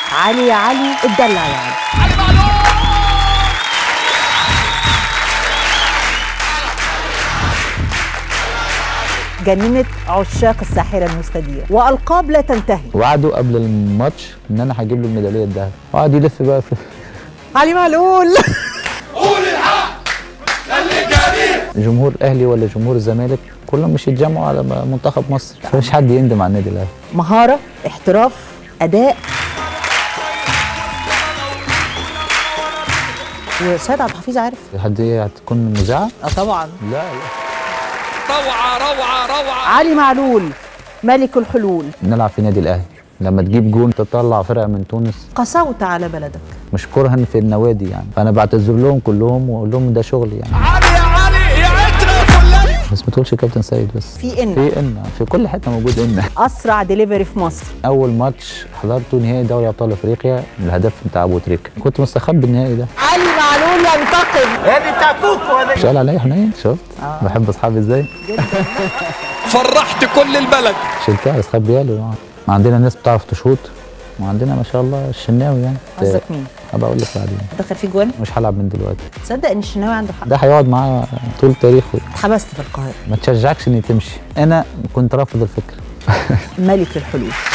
علي يا علي اتدلع يا علي علي معلول جننت عشاق الساحرة المستديرة وألقاب لا تنتهي وعدوا قبل الماتش ان انا هجيب له الميداليه الذهب وقعد يلف بقى في علي معلول قول الحق خليك جريء جمهور الاهلي ولا جمهور الزمالك كلهم مش يتجمعوا على منتخب مصر مفيش حد يندم على النادي الاهلي مهارة احتراف أداء وسيد عبد الحفيظ عارف حد ايه هتكون مذيعه؟ اه طبعا لا لا روعه روعه روعه علي معلول ملك الحلول نلعب في نادي الاهلي لما تجيب جون تطلع فرقه من تونس قسوت على بلدك مش كرها في النوادي يعني فانا بعتذر لهم كلهم واقول لهم ده شغلي يعني علي يا علي يا عتر يا فلان بس ما تقولش كابتن سيد بس في إن في ان في كل حته موجود ان أسرع ديليفري في مصر اول ماتش حضرته نهائي دوري ابطال افريقيا الهدف بتاع ابو تريكه كنت مستخبي النهائي ده علي معلول ينتقم مش قال عليا حنين شفت بحب اصحابي ازاي فرحت كل البلد شلتها استخبيها له ما عندنا ناس بتعرف تشوط وعندنا ما شاء الله الشناوي يعني قصدك مين؟ هبقى اقول لك بعدين دخل فيه جوان مش هلعب من دلوقتي تصدق ان الشناوي عنده حق ده هيقعد معايا طول تاريخه اتحبست في القاهرة ما تشجعكش ان تمشي انا كنت رافض الفكره ملك الحلول